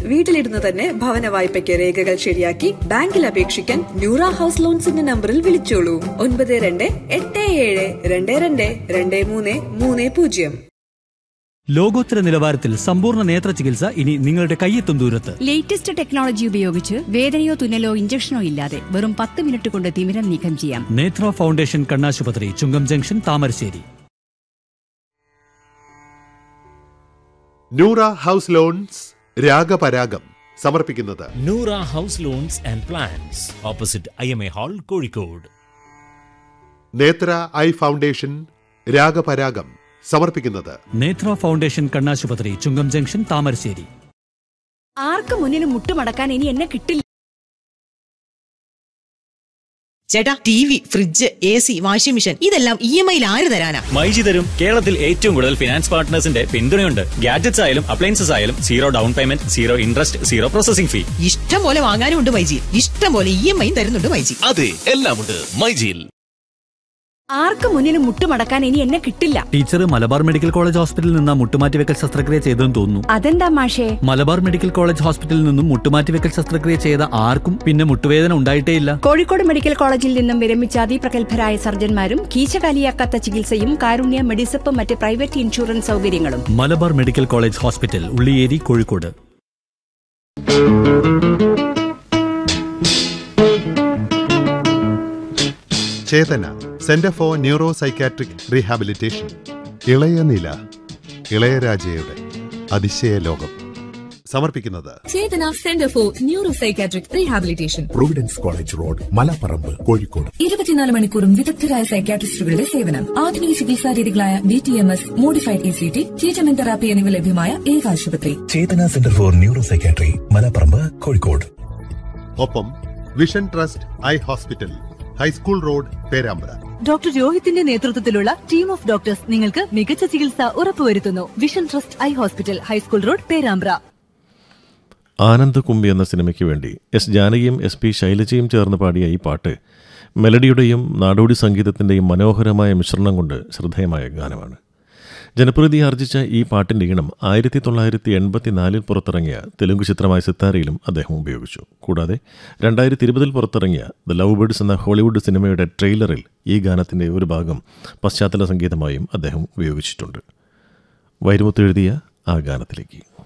വീട്ടിലിരുന്ന് തന്നെ ഭവന വായ്പയ്ക്ക് രേഖകൾ ശരിയാക്കി ബാങ്കിൽ അപേക്ഷിക്കാൻ ന്യൂറ ഹൗസ് ലോൺസിന്റെ നമ്പറിൽ വിളിച്ചോളൂ ഒൻപത് രണ്ട് എട്ട് ഏഴ് രണ്ട് രണ്ട് രണ്ട് മൂന്ന് മൂന്ന് പൂജ്യം ലോകോത്തര നിലവാരത്തിൽ സമ്പൂർണ്ണ നേത്ര ചികിത്സ ഇനി നിങ്ങളുടെ കയ്യെത്തും ദൂരത്ത് ലേറ്റസ്റ്റ് ടെക്നോളജി ഉപയോഗിച്ച് വേദനയോ തുന്നലോ ഇഞ്ചക്ഷനോ ഇല്ലാതെ വെറും പത്ത് മിനിറ്റ് കൊണ്ട് തിമിരം നീക്കം ചെയ്യാം നേത്ര ഫൗണ്ടേഷൻ കണ്ണാശുപത്രി Chungam junction Thamarassery Noora house loans Ragaparagam സമർപ്പിക്കുന്നത് Noora house loans and plans opposite I M A hall Kozhikode Nethra eye foundation രാഗപരാഗം സമർപ്പിക്കുന്നത് നേത്ര ഫൗണ്ടേഷൻ കണ്ണാശുപത്രി ചുങ്കം ജംഗ്ഷൻ താമരശ്ശേരി ആർക്ക് മുന്നിലും മുട്ടുമടക്കാൻ ഇനി എന്നെ കിട്ടില്ല ചേട്ടാ T V fridge A C washing machine ഇതെല്ലാം ഇ എം ഐയിൽ ആര് തരാനാ മൈജി തരും കേരളത്തിൽ ഏറ്റവും കൂടുതൽ ഫിനാൻസ് പാർട്ട്നേഴ്സിന്റെ പിന്തുണയുണ്ട് ഗാഡ്ജറ്റ്സ് ആയാലും അപ്ലയൻസസ് ആയാലും zero down payment zero interest zero processing fee ഇഷ്ടം പോലെ വാങ്ങാനും ഉണ്ട് മൈജി ഇഷ്ടം പോലെ ഇ എം ഐ തരുന്നുണ്ട് മൈജി അതെ എല്ലാമുണ്ട് മൈജിയിൽ ആർക്ക് മുന്നിലും മുട്ടുമടക്കാൻ ഇനി എന്നെ കിട്ടില്ല ടീച്ചർ മലബാർ മെഡിക്കൽ കോളേജ് ഹോസ്പിറ്റലിൽ നിന്ന് മുട്ടുമാറ്റിവെക്കൽ ശസ്ത്രക്രിയ ചെയ്തെന്ന് തോന്നുന്നു അതെന്താ മാഷേ മലബാർ മെഡിക്കൽ കോളേജ് ഹോസ്പിറ്റലിൽ നിന്നും മുട്ടുമാറ്റിവെക്കൽ ശസ്ത്രക്രിയ ചെയ്ത ആർക്കും പിന്നെ മുട്ടുവേദന ഉണ്ടായിട്ടേയില്ല കോഴിക്കോട് മെഡിക്കൽ കോളേജിൽ നിന്നും വിരമിച്ച അതിപ്രഗത്ഭരായ സർജന്മാരും കീശകാലിയാക്കാത്ത ചികിത്സയും കാരുണ്യ മെഡിസപ്പ് മറ്റ് പ്രൈവറ്റ് ഇൻഷുറൻസ് സൗകര്യങ്ങളും Malabar medical college hospital Ulliyeri Kozhikode Chetana centre for neuro psychiatric rehabilitation ഇളയ നില ഇളയരാജയുടെ അതിശയ ലോകം സമർപ്പിക്കുന്നത് Chetana centre for neuro psychiatric rehabilitation providence college road Malaparamba Kozhikode ഇരുപത്തിനാല് മണിക്കൂറും വിദഗ്ധരായ സൈക്കാട്രിസ്റ്റുകളുടെ സേവനം ആധുനിക ചികിത്സാ രീതികളായ D T M S modified E C T treatment therapy എന്നിവ ലഭ്യമായ ഏക ആശുപത്രി Chetana centre for neuro psychiatry Malaparamba Kozhikode ഒപ്പം vision trust eye hospital high school road Perambra doctor രോഹിത്തിന്റെ നേതൃത്വത്തിലുള്ള ടീം ഓഫ് ഡോക്ടേഴ്സ് നിങ്ങൾക്ക് മികച്ച ചികിത്സ ഉറപ്പുവരുത്തുന്നു vision trust eye hospital high school road Perambra ആനന്ദകുമ്പി എന്ന സിനിമയ്ക്ക് വേണ്ടി എസ് ജാനകിയും എസ് പി ശൈലജയും ചേർന്ന് പാടിയ ഈ പാട്ട് മെലഡിയുടെയും നാടോടി സംഗീതത്തിൻ്റെയും മനോഹരമായ മിശ്രണം കൊണ്ട് ശ്രദ്ധേയമായ ഗാനമാണ് ജനപ്രീതി ആർജിച്ച ഈ പാട്ടിൻ്റെ ഈണം ആയിരത്തി തൊള്ളായിരത്തി എൺപത്തിനാലിൽ പുറത്തിറങ്ങിയ തെലുങ്ക് ചിത്രമായ സിത്താരയിലും അദ്ദേഹം ഉപയോഗിച്ചു കൂടാതെ രണ്ടായിരത്തി ഇരുപതിൽ പുറത്തിറങ്ങിയ ദ ലവ് ബേഡ്സ് എന്ന ഹോളിവുഡ് സിനിമയുടെ ട്രെയിലറിൽ ഈ ഗാനത്തിൻ്റെ ഒരു ഭാഗം പശ്ചാത്തല സംഗീതമായും അദ്ദേഹം ഉപയോഗിച്ചിട്ടുണ്ട് വൈരമുത്ത് എഴുതിയ ആ ഗാനത്തിലേക്ക്